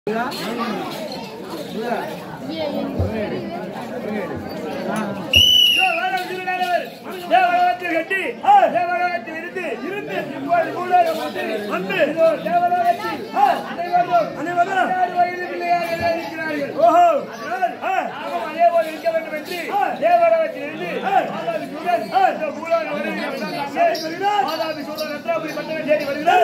தேவலோகத்தில் கட்டி தேவலோகத்தில் இருந்து இருந்து இப்போது பூலோகம் வந்து வந்து இதோ தேவலோகத்தில் அனைவரும் அனைவரும் பதினாறு வயது பிள்ளையாக இருக்கிறார்கள் ஓஹோ நாமும் அதே போல் இருக்க வேண்டும் என்று தேவலோகத்தில் இருந்து மாதாபிசுடன் இந்த பூலோகம் வருகிறார் மாதாபிசுடன் ரத்னாபுரி பட்டணம் தேடி வருகிறார்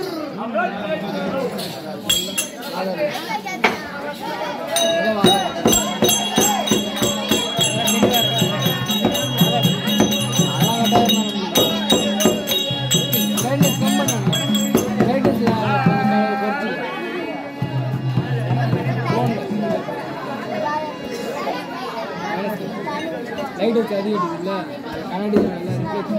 லைட் வச்சு அதிக அடிக்குதுல்ல கண்ணாடி நல்லா இருக்கு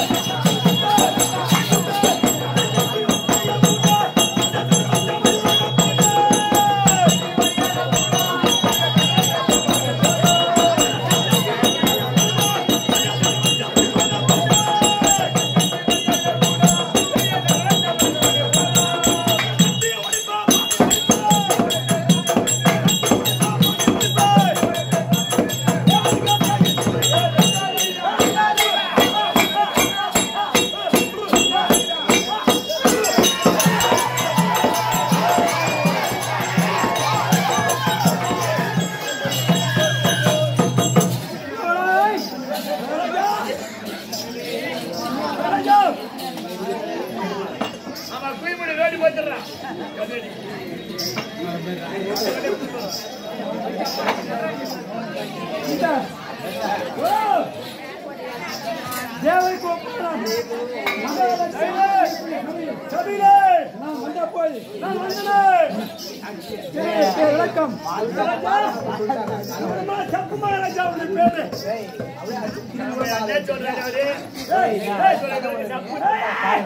Thank தேவருக்கு ஒப்பாராம். சபையிலே நான் வந்த போய் நான் வந்தேன் விளக்கம் சப்புமா ராஜா உன் பேரு ஏய், ஏய், சப்பு. ஏய்.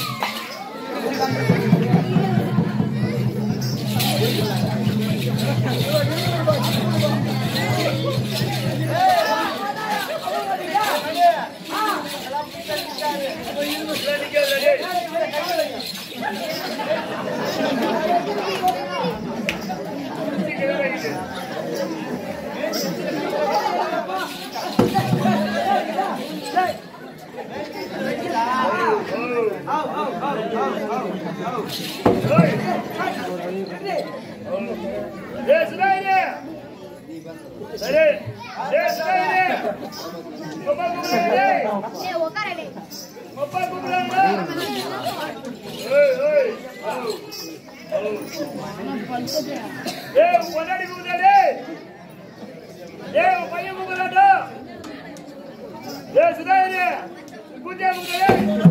ஏய் சுதாயிரே சரி ஏய் சுதாயிரே அப்பா கூப்பிடுறாங்க ஏய் உட்காரடி அப்பா கூப்பிடுறாங்க ஏய் ஏய் ஏய் உன் பொண்டாட்டி கூப்பிடுறாடே ஏய் உன் பையன் கூப்பிடுறாடா ஏய் சுதாயிரே கூட்டியா கூப்பிடுறே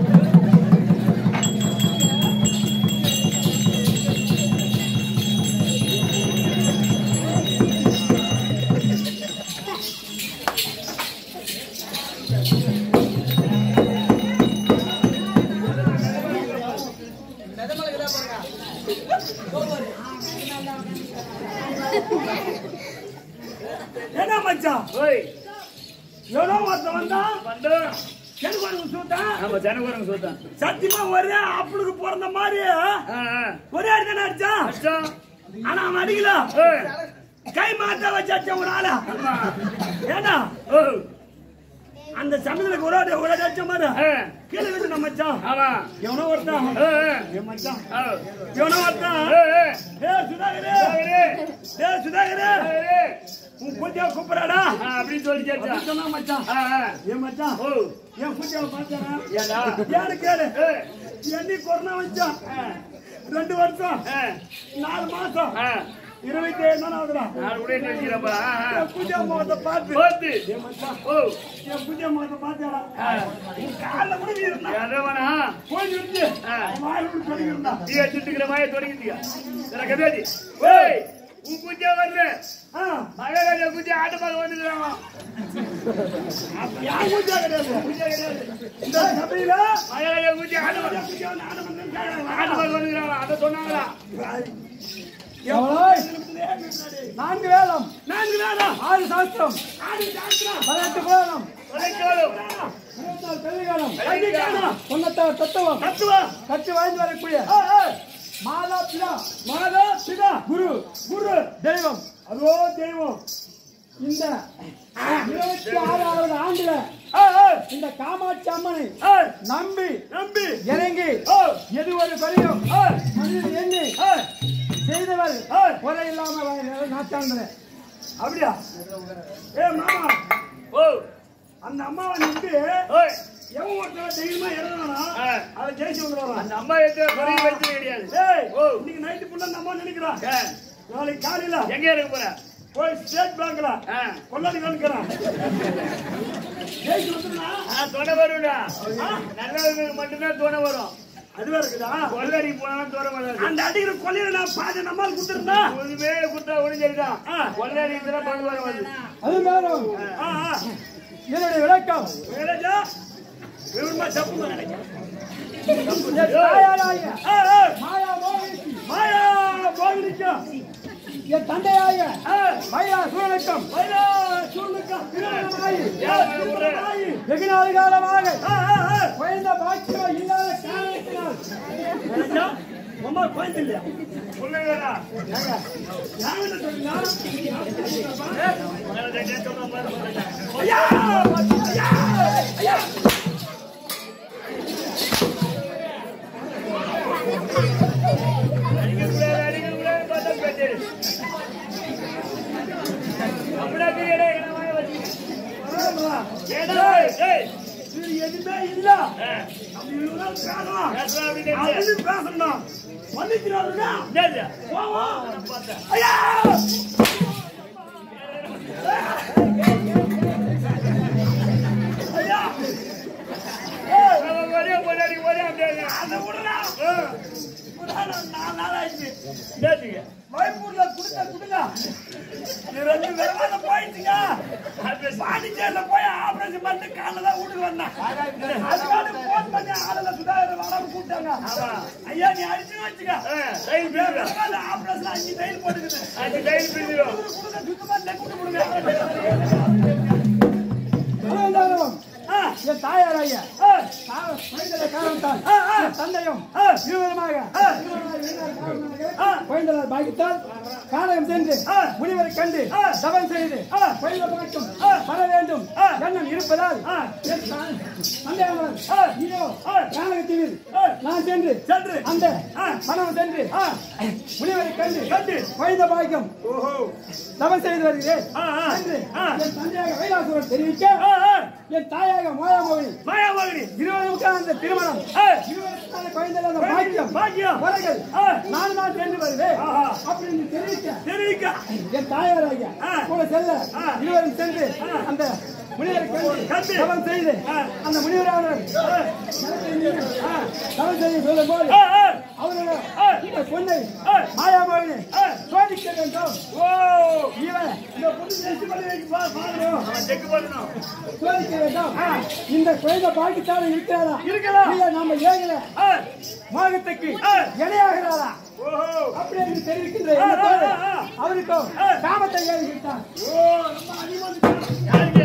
என்ன மச்சான் ஓய் எவ்வளோ ஒருத்தன் வந்தான் வந்து எனக்கு ஒரு சுத்தான் நம்ம ஜனகுரங்க சொல்லிட்டான் சத்தியமா ஒரே அப்பளுக்கு பிறந்த மாதிரி ஆ ஆ ஒரே அடிதான் அடிச்சான் அச்சம் ஆனா அவன் அடிக்கல ஏய் கை மாத்த வச்சாச்ச ஒரு ஆளா ஆமா ஏண்டா ஓ அந்த சமயத்துல ஒரு ஆடு ஒரு ஆடு அடிச்ச மாதிரி ஆ கீழே வச்சு நம்ம மச்சான் ஆமா எவனோ ஒருத்தான் ஏ ஏ என் மச்சான் ஆ எவனோ ஒருத்தான் ஏ ஏ ஏ சுதாகரே சுதாகரே. ஏ சுதாகரே ஏய் உன் குட்டியா கூப்பிடாடா ஆ அப்படி சொல்லி கேட்டா சொன்னா மச்சான் ஆ ஆ என் மச்சான் ஓ என் குட்டியாவை பார்த்தாரா ஏண்டா யாரு கேளு ஏய் என்னி கொரோனா வச்சான் ஆ ரெண்டு வருஷம் ஆ நாலு மாசம் ஆ இருபத்தி ஏழு நாள் ஆகுதுடா நான் கூட நினைக்கிறப்பா ஆ ஆ என் குட்டியா முகத்தை பார்த்து போத்து என் மச்சான் ஓ என் குட்டியா முகத்தை பார்த்தாடா உன் காலில் கூட நீ இருந்தா எதவனா போய் இருந்து ஆ. வாய் விட்டு சொல்லி இருந்தா நீ அடிச்சுட்டுக்கிற மாதிரி தொடங்கிட்டியா எனக்கு கதாதி ஓய் உன் குஞ்சா வரல ஆ மகாராஜா குஞ்சா ஆட்டு பார்க்க வந்துக்கிறாங்க யார் குட்டியா கிடையாது குட்டியா கிடையாது இந்த சபையில மகாராஜா குஞ்சா ஆட்டு பார்க்க குட்டியா நானும் வந்து கேட்கறேன். ஆட்டு பார்க்க வந்துக்கிறாங்க அதை சொன்னாங்களா நான்கு வேதம் நான்கு வேதம் ஆறு சாஸ்திரம் ஆடி சாஸ்திரம் பதினெட்டு புராணம் உழைக்காலும் இருபத்தி நாலு கல்விகாலம் கல்விகாலம், தொண்ணூத்தாறு தத்துவம் தத்துவம் கற்று வாழ்ந்து வரக்கூடிய ஆ, ஆ. மாதா பிதா மாதா பிதா குரு குரு தெய்வம் அதோ தெய்வம் இந்த இருபத்தி ஆறாவது ஆண்டுல ஆ, ஆ, இந்த காமாட்சி அம்மனை ஆ, நம்பி நம்பி இறங்கி ஓ, எது ஒரு பரியும் ஆ, மனிதன் எண்ணி ஆ, செய்தவர் ஆ. கொலை இல்லாம நாட்டாண்டன அப்படியா ஏ மாமா ஓ அந்த அம்மாவை நம்பி ஓய் எவன் ஒருத்தன் தைரியமா இறங்கினா ஆ. அதை ஜெயிச்சு வந்துடுவான் அந்த அம்மா எத்த குறை வைத்து கிடையாது ஏய் ஓ. இன்னைக்கு நைட்டு ஃபுல்லா அந்த அம்மா நினைக்கிறான் ஆ, நாளைக்கு காலையில எங்க இருக்க போற போய் ஸ்டேட் பேங்க்ல ஆ, கொள்ளாடி காணிக்கிறான் ஜெயிச்சு வந்துடுனா ஆ, துணை வரும்டா நல்லவங்களுக்கு மட்டும்தான் துணை வரும் அதுவே இருக்குதா கொள்ளடி போனாலும் துணை வராது அந்த அடிக்கிற கொள்ளையில நான் பாதி நம்மால் குடுத்துருந்தா ஒண்ணுமே குத்தா ஒளிஞ்சிருக்கான் கொள்ளடி இதெல்லாம் பங்கு வர வந்து அது மேலும் ஆ ஆ இதனுடைய விளக்கம் வேலைஜா விவரமா சப்பு நினைக்கிறேன் என் தாயாராகிய ஆ ஆ மாயா மோகினிக்கு மாயா போகிருக்கும் என் தந்தையாகிய ஆ மயா சூழலுக்கும் மாயா சொல்லுக்கா திருமணமாகி ஆயி வெகு நாள் காலமாக ஆ ஆ ஆ குறைந்த பாக்கியம் இல்லாத காரணத்தினால் வேலைஜா அம்மா கோயில் இல்லையா சொல்லுங்கடா யாருன்னு சொல்லுங்க சொல்றேன் பாரு. ஐயா ஐயா ஐயா அடிக்கக்கூடாது, அடிக்கக்கூடாதுன்னு பார்த்தா பேச்சு. அப்படியே தெரியடா, என்ன வாயை வச்சுக்கிட்டு. ஏடா, ஏய், இது எதுவுமே இல்ல ஆ. அப்படி இருந்தா பேசலாம் பேசலாம் அப்படின்னு அப்படின்னு பேசணும் பண்ணிக்கிறாருங்க என்னது? போவோம் நான் பார்த்தேன். ஐயா ஐயா அவன் ஒரே பொண்டாட்டி, ஒரே அப்படியே. அதை விடுறா ஆ. விடுறா, நாலு நாள் ஆயிடுச்சு என்னதுங்க? மைப்பூர்ல குடுக்க குடுங்க இது ரெண்டு பேரும் போயிடுச்சுங்க ஆபரேஷன். பாண்டிச்சேரியில போய் ஆபரேஷன் பண்ணிட்டு காலைல தான் வீட்டுக்கு வந்தேன் அதுக்காக போன் பண்ணி ஆளுல சுதாகர் வராம கூப்பிட்டாங்க ஐயா நீ அடிச்சு வச்சுக்க ஆ, ரயில் பிரிவு. ஆபரேஷன் அஞ்சு டைல் போட்டுக்குது அஞ்சு ரயில் பிரிவு. கொடுங்க சுத்தமா நெக்கு கொடுங்க அனைவரும் ஆ, என் தாயார் ஐயா ஆ, குழந்தை காரணத்தால் ஆ, ஆ. என் தந்தையும் ஆ. இருவருமாக ஆ. ஆ. குழந்தை பாக்கித்தால் காணகம் சென்று ஆ. முனிவரை கண்டு ஆ. தவம் செய்து ஆ. குழந்தை பாக்கியம் ஆ. வர வேண்டும் ஆ. எண்ணம் இருப்பதால் ஆ. என் தா- தந்தையானவர் ஆ. இதோ ஆ. கானகத்தீவில் ஆ. நான் சென்று சென்று. அந்த ஆ. மனம் சென்று ஆ. முனிவரை கண்டு கண்டு. குழந்தை பாக்கியம் ஓஹோ தவம் செய்து வருகிறேன் ஆ, ஆ. என்று ஆ. என் தந்தையாக கைலாசுவர் தெரிவிக்க ஆ, ஆ. என் தாயாக மோயாமொழி மாயாமகனி இருவருக்கான அந்த திருமணம் ஆ. இருவருக்கான குழந்தை அந்த பாக்கியம் பாக்கியம். முறைகள் ஆ. நான் தான் சென்று வருவேன் ஆஹா. அப்படின்னு தெரிவிக்க தெரிவிக்க என் தாயாராகிய ஆ. கூட செல்ல ஆ. இருவரும் சென்று ஆ. அந்த முனிவரை கண்டு. கண்டு தவம் செய்து ஆ. அந்த முனிவரானவர் ஆ. ஆ, தவம் செய்து சொல்லும் போது ஆ, ஆ. அவரோட ஆ. இந்த பொண்ணை ஆ. மாயாமொழி ஆ. சோதிக்க வேண்டும் ஓ இவன் இந்த பொண்ணு டெஸ்ட் பண்ணி வைக்க பா பாக்கணும் அவன் செக் பண்ணணும். சோதிக்க வேண்டும் இந்த குழந்தை பாக்கித்தான இருக்கிறாரா இருக்கிறா. இல்ல நம்ம ஏகல ஆ. மோகத்துக்கு ஆ. இணையாகிறாரா ஓஹோ அப்படி என்று தெரிவிக்கின்ற ஆ, எண்ணத்தோடு ஆ, ஆ. அவருக்கும் ஆ. காமத்தை ஏறிவிட்டார் ஓ ரொம்ப அதிகமா யாருங்க?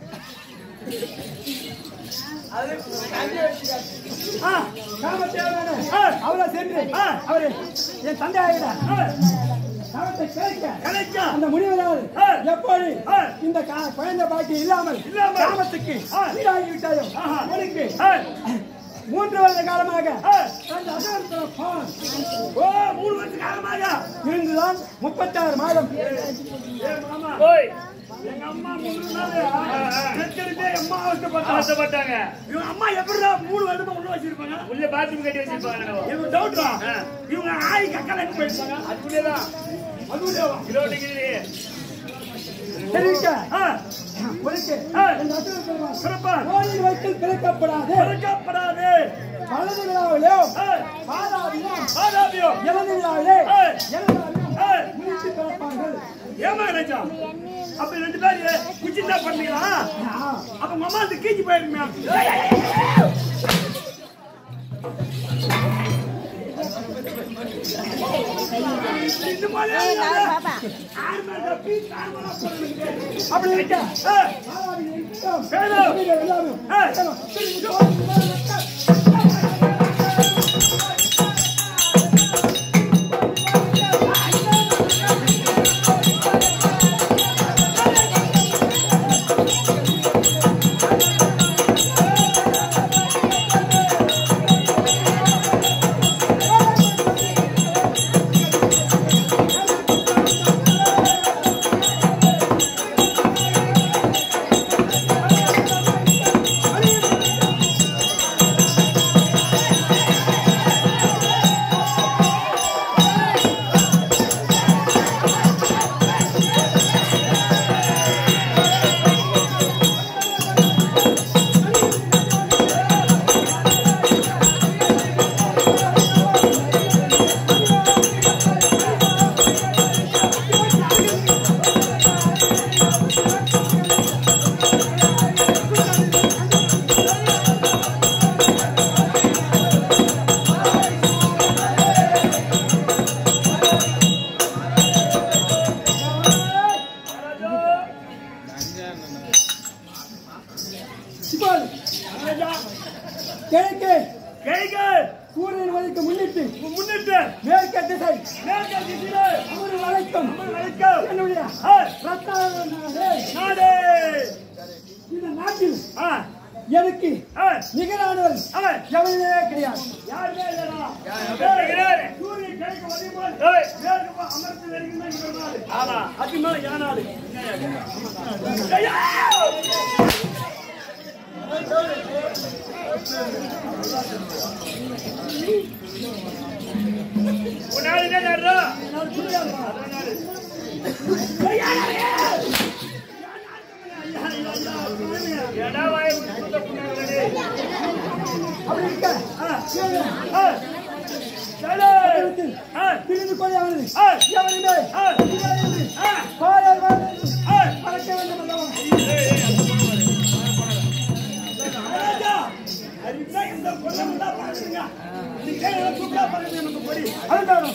ஆ காமத்தேவனான ஆ. அவரை சென்று ஆ. அவரு என் தந்தை ஆகிறார் ஆ. காமத்தை கேட்க கலைச்சா அந்த முனிவரால் ஆ. எப்படி ஆ. இந்த கா- குழந்தை பாக்கி இல்லாமல் இல்லாமல். காமத்துக்கு ஆ. ஈடாகி விட்டாயோ ஆஹா. அவனுக்கு ஆ. மூன்று வருட காலமாக ஆ. அந்த அசுரத்துல பாவம் ஓ மூணு வருஷ காலமாக இருந்துதான் முப்பத்தாறு மாதம் ஏ மாமா ஓய், எங்க அம்மா மூணு நாள் பெற்றெடுத்தே அம்மா அவஸ்தைப்பட்டா அவசரப்பட்டாங்க. இவங்க அம்மா எப்படிடா மூணு வருடமா உள்ள வச்சிருப்பாங்க உள்ள bathroom கட்டி வச்சிருப்பாங்க என்னவோ. இவங்க டவுட்டா ஆ. இவங்க ஆய் கக்கல எங்க போயிருப்பாங்க அதுக்குள்ளேதான். அதுவும் கிலோ டிகிரி. தெரிவிக்க ஆ உனக்கு ஆ. இந்த அசுரத்துல சிறப்பா கோயில் வைக்கல் பிறக்கப்படாது மறக்கப்படாது வலது விழாவிலோ ஆ. மாதாவிலோ ஆதாபியோ இலது விழாவிலே ஆ. எல்லாரும் ஆ. முடித்து பிறப்பார்கள் ஏமா நினைச்சா அப்ப ரெண்டு பேரு குச்சி தான் பண்ணீங்களா ஆ. அப்ப உங்க அம்மா அந்த கீச்சு போயிருக்குமே இந்த மாதிரி ஆறு மேல பீஸ் ஆறு மேல போடுறீங்க. அப்படி இருக்க ஆ. மாதாவின் இஷ்டம், வேணும். உலகில் எல்லாரும் ஆ. இப்போது கிழக்கு கைக்கு சூரியன் உதவிக்கு முன்னிட்டு முன்னிட்டு மேற்க திசை மேற்க திசையில அமர் வளைக்கும் வணக்கம் என்னுடைய ஆ. ரத்னாவரனாலே நாடே இந்த நாட்டில் ஆ எனக்கு ஆ நிகரானவர் ஆ எவனுமே கிடையாது யாருமே இல்லடா இருக்கிறாரு. சூரியன் கிழக்கு வரும்போது ஏய். மேற்கு பக்கம் அமர்ந்து வரைக்கும் தான் இவர் நாடு. ஆமா. அதுக்கு மேல யானாடு ஐயா! உன்னால என்ன நடுறோம் நான் புரியாதுமா ஏடா வாய சுத்த புண்ணாங்களே அப்படி இருக்க கேளு. பிரிந்து கொள்ளையானது எவனுமே இவனின்றி பாயால் வாழ்ந்து பறக்க வேண்டும் அல்லவா அதுதான்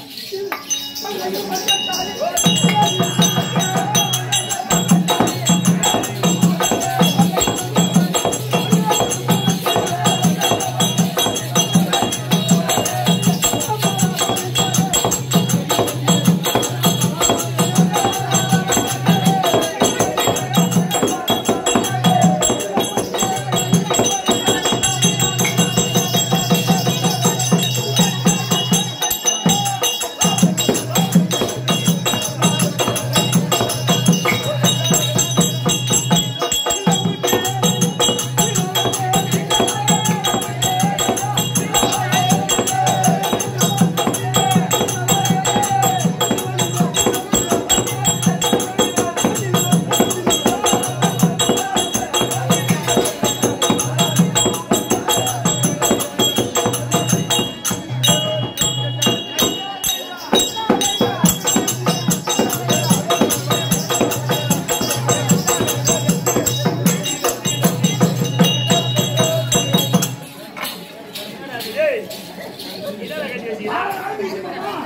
டேய் என்னடா கட்டி வச்சிருக்க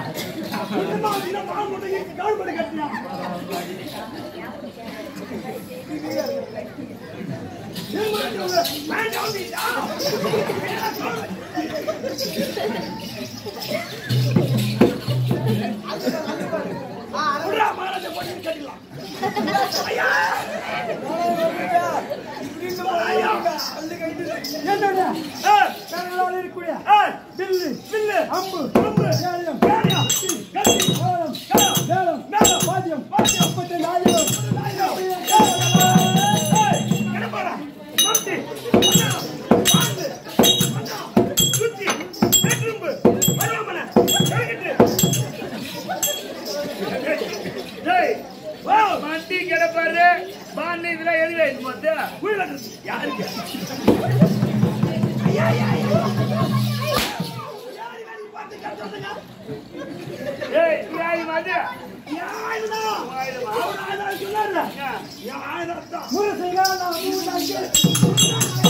என்னோட கரங்களால் இருக்கக்கூடிய வில்லு வில்லு அம்பு அம்பு, கேடயம் கேடயம், கத்தி கோலம் மேளம் மேளம், வாத்தியம் முப்பத்தி ஆயிரம் ஏய், கிடப்பாரா, மம்டி, மண்ணாம், பாந்து, மண்ணாம், சுத்தி, வெட்டுரும்பு, வராமன, கிடக்கட்டு. டேய், வா, மண்டி கிடப்பாரு பாண்டி இதெல்லாம் எதுல இது மொத்த உள்ள கட்டுறது. யாருக்கு? ஏய் நீ ஆயி மாதிரி என் ஆயுதம். அவர் ஆயுதம் சொன்னார்ல. என் ஆயுதம் தான். முரசைகான மூணாங்க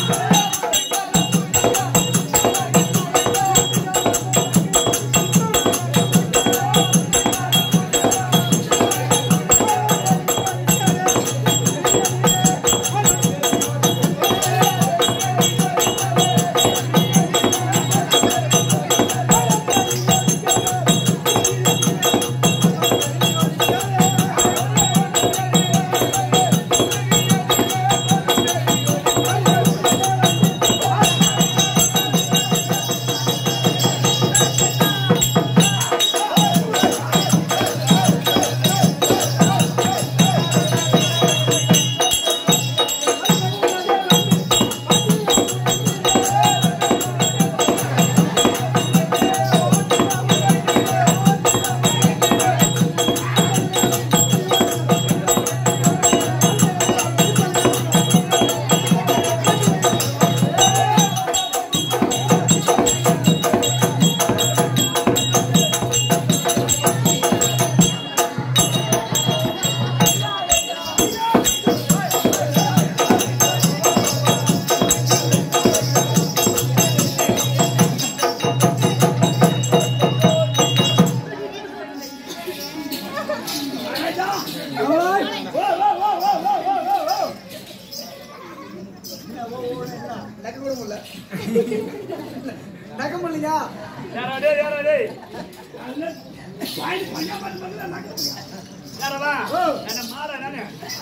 யாரா டேய் யாரா டேய் யாரா வா என்ன மாறா நானே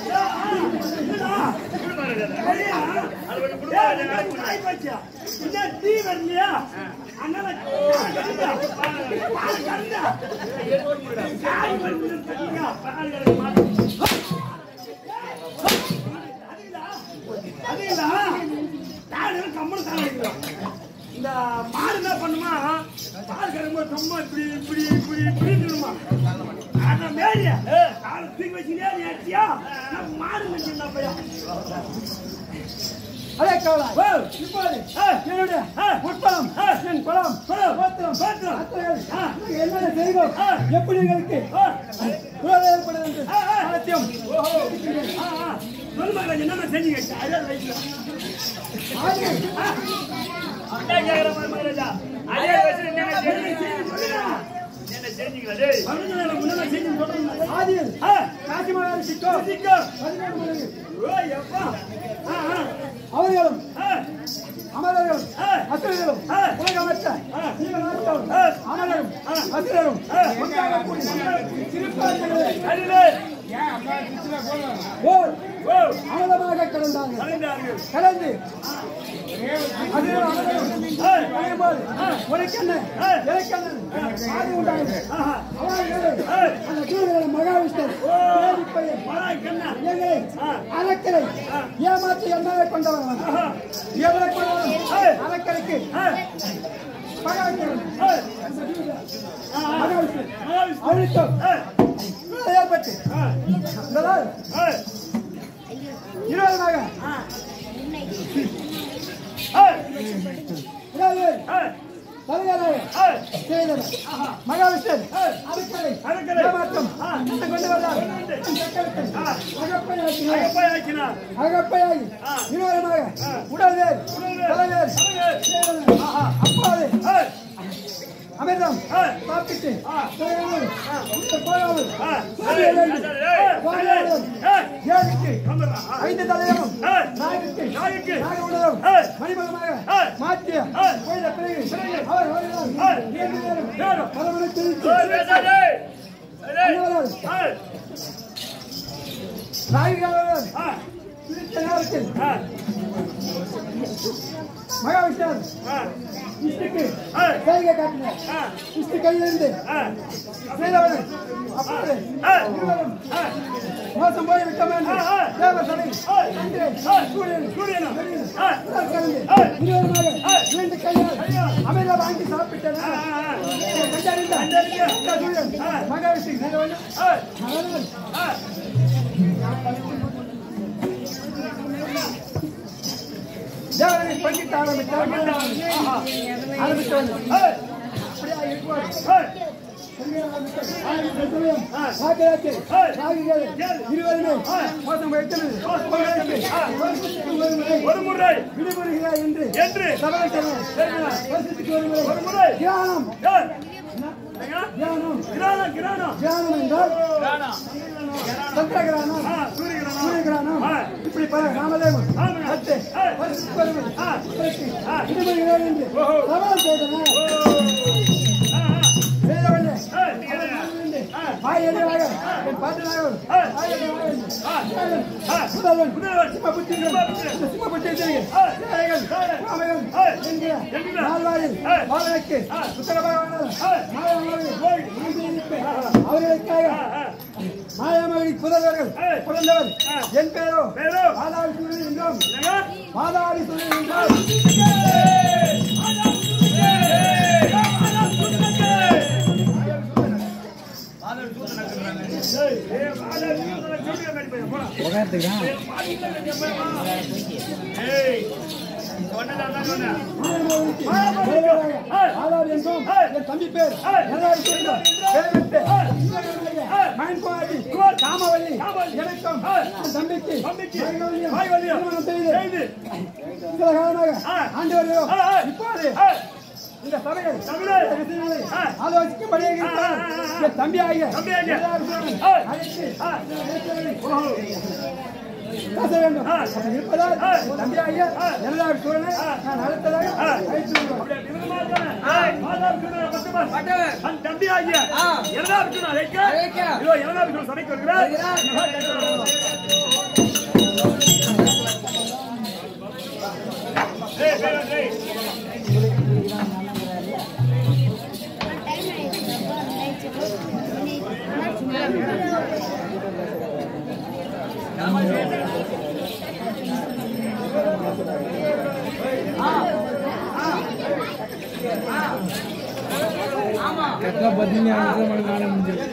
குடு மாறா நானே அது கொஞ்சம் குடு மாறா நானே ஆயி போச்சியா? இன்னும் டீ வரலையா? அதனால பால் கறந்தா. பால் கறந்து கட்டிங்க. பால் கறந்து மாத்து. அதுக்குதா? அது இல்ல தாடு கம்மனு தாங்க வைக்கிறோம் இந்த மாடு என்ன பண்ணுமா பால் கறக்கும்போது சும்மா இப்படி இப்படி இப்படி இப்படி நின்னுமா அந்த மேரிய காலை தூக்கி வச்சுக்கிட்டே நீ அடிச்சியா நம்ம மாடு நின்று பையன் அதே கவலை ஓ இப்போது ஆ. என்னுடைய ஆ. உட்பலம் ஆ. என் பலம் பலம். கோத்திரம் கோத்திரம். அத்தகைகள் ஆ. நாங்கள் என்னென்ன செய்வோம் ஆ. எப்படி எங்களுக்கு ஆ. உறவு ஏற்படுது என்று ஆ, ஆ. சாத்தியம் ஓஹோ ஆ ஆ சொல்லு மகளே என்னென்ன செஞ்சீங்க அதே வயசுல ஆகிய அதான் கேக்குற மாதிரி மகாராஜா. அதே வயசுல என்னென்ன செஞ்சீங்க? என்ன செஞ்சீங்களா டேய்? அவனுக்கு எனக்கு முன்னாடி செஞ்சு சொல்றேன் ஆதியில் ஆ காசி மகாராஜ் சிக்கோ சிக்கோ பதினேழு மணிக்கு ஓய் அப்பா ஆ ஆ அவர்களும் ஆ அமரர்களும் ஆ. அசுரர்களும் ஆ. உலகமற்ற ஆ. ஜீவனாற்றலும் ஆ. அமரரும் ஆ. அசுரரும் ஆ. ஒன்றாக கூடி சிறுபான்மைகளை அருளே ஓர் ஓ அமலமாக கடந்தார்கள் அறிந்தார்கள் கடந்து அசுரரும் அமரரும் ஆ பயன்பாடு உனக்கென்ன ஆ. எனக்கென்ன ஆதி உண்டானது ஆஹா அவர்கள் ஆ. அந்த தூதர்கள் மகாவிஷ்ணு பையன் மலாய் கண்ணா எங்களை ஆ. அறக்கரை ஏமாற்றி எண்ணாக கொண்டவன் ஆஹா எவரை கொண்டவன் ஏய். அறக்கரைக்கு ஆ மகாவிஷ்ணு ஆ மகாவிஷ்ணு மகாவிஷ்ணு அவளுக்கும் ஆ ஏற்பட்டு ஆ இந்த நாள் ஆ இருபதுமாக ஆ இருபது ஆ தலைவராக ஆ செய்தவர் மகாவிஷ்ணு அறக்கரை அறக்கரை. ஏமாற்றம் ஆ. என்ன கொண்டு வந்தார் அகப்பையாக்கினார் அகப்பாயாக்கினார் அகப்பையாகி ஆ. இருவருமாக ஆ. உடல்வேர் உடல்வேர். தலைவேர் தலைவேர். செய்தவர். அப்போது ஆ அமிர்தம் ஆ. சாப்பிட்டு ஆ. தலைவர்கள் உள்ள போகாமல் ஆ சாப்பிட வேண்டும். வாழையாளர் ஆ ஏழுக்கு வந்துடுறா ஆ ஐந்து தலைவரும் ஆ. நாய்க்கு நாய்க்கு. நாக உணரும் ஆ. மணிமகமாக ஆ. மாற்றிய ஆ. கோயில பிறகு பிறகு. அவர் வருகிறார். ஆ. இரண்டு பேரும் நேரம். பரவலை தெரிவித்து ஓய், பேசாதே. டேய். அன்னவரால் ஆ நாயகர்கள் ஆ குறித்த நேரத்தில் ஆ மகாவிஷ்ணர் ஆ இஷ்டுக்கு ஆ. வேலையை காட்டினார் ஆ இஷ்டு கையிலிருந்து ஆ செய்தவர்கள் அப்போது ஆ. இருவரும் ஆ மோசம் போய் விட்டோம் என்று ஆ, ஆ. தேவசனை ஆ. சந்திரன் ஆ. சூரியன் சூரியனும். வெளியில் ஆ. உடல் கலந்து ஆ. இருவருமாக ஆ. இரண்டு கையால் கையால். அமைதியாக வாங்கி சாப்பிட்டனர் ஆ, ஆ, ஆ. கண்டறிந்த கண்டறிந்த. இந்த சூரியன் ஆ. மகாவிஷ்ணு செய்தவர்கள் ஆ அவர்கள் ஆ தேவனை பங்கிட்டு ஆரம்பித்தார் ஆஹா. ஆரம்பித்தவர்கள் ஆ அப்படியா இருக்குவார் ஆ இருவருமே மோசம் வைத்தனர் ஒரு முறை விடுபடுகிறார் என்று என்று சபதம் செய்தனர். சரிங்களா? வருஷத்துக்கு ஒரு முறை ஒரு முறை தியானம் ஏய், என்னங்க? தியானம் கிரானம் கிரானம் தியானம் என்றால் சந்திர கிரானம் ஆ சூரிய கிரானம் சூரிய கிரானம் ஆ. இப்படி பல நாமதேவம் ஆமாங்க. அத்து ஆ. வருஷத்துக்கு ஒரு முறை ஆ. அதற்கு ஆ. விடுபடுகிறார் என்று ஓஹோ. சபதம் செய்தனர் ஆ ஆ செய்தவர்களே ஏய், நீங்க ஆ ஆயிரமாக என் பாட்டனாக ஆ. ஆயிரமாக ஆ ஆ முதல்வன் முதல்வன். சிம்மபுத்திரன் சிம்மபுத்திரன். இந்த சிம்மபுத்திரன் ஆ. சேனைகள் சேனை. ராமகன் ஆ. என்கிற என்கிற நால்வாரில் ஆ. பாலனுக்கு ஆ. உத்தரவாக ஆ. மாயாமாவில் அவர்களுக்காக ஆ ஆ மாயாமகளின் புதல்வர்கள் ஆ. பிறந்தவர் ஆ. என் பேரோ பேரோ? மாதாவி சூரியன் என்றோம் என்னங்க? மாதாவி சூரியன் என்றோம் மாதாவி என்றோம் என் தம்பி பேர் மாதாவி சூரியன் பேரத்து மயன்குமாரி காமவல்லி எனக்கும் என் தம்பிக்கு மாய்வல்லியும் திருமணம் செய்து சில காலமாக ஆண்டு வருகிறோம் ஆ, ஆ. இப்போது ஆ. இந்த சபைகள் சபைகள். இந்த விஷயங்களை ஆ. ஆலோசிக்கும்படியாக இருக்கிறார். ஆ, ஆ, ஆ. என் தம்பியாகிய தம்பியாகிய. எல்லாரும் ஆ. அழைத்து ஆ. ஓஹோ. பேச வேண்டும் ஆ. அப்படி இருப்பதால் ஆ. என் தம்பியாகிய ஆ. எல்லாரும் சூழலை ஆ. நான் அழைத்ததாக ஆ. அழைத்து வருகிறோம். அப்படியே விருதமா இருக்கானே. மாதாவி சுந்தர பட்டவன். தன் தம்பி ஆகிய இரண்டாவது சுந்தர அழைக்க. இதோ இரண்டாவது சுந்தர சபைக்கு வருகிறார். ஏய், ஏய், ஏய். டைம் கரெக்டாக பார்த்தீங்கன்னா அஞ்சரை மணி மேலே முடிஞ்சிடும்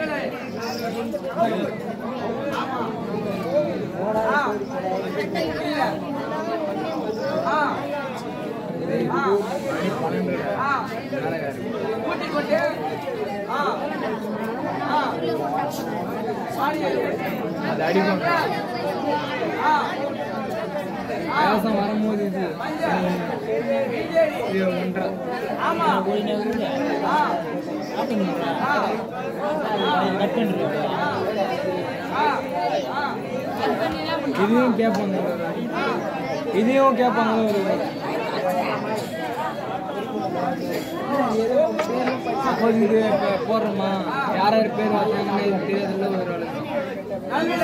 அது அடிக்கும் விவசாயம் வரும்போது இது இது ஒன்றரை இதையும் கேட்பாங்க இதையும் கேட்பாங்க ஒரு அப்போது இது இப்போ போடுறோமா யார் யார் பேர் வாங்கினாங்கன்னா இது தெரியாதுல்ல ஒரு ஆளுக்கு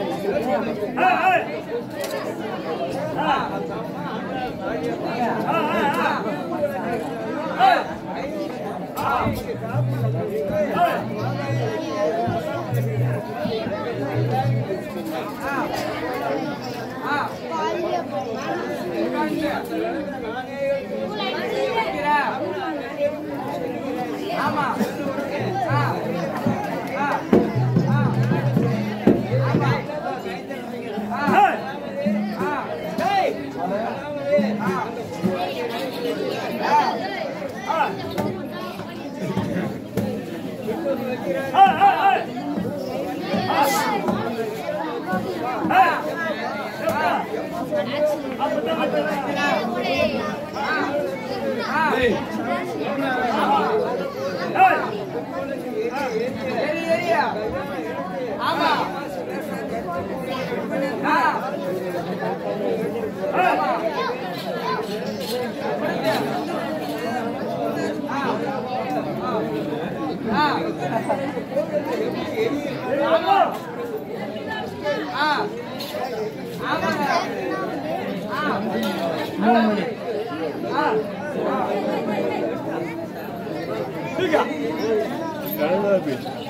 மூணு மணி கலந்தா போயிடுச்சு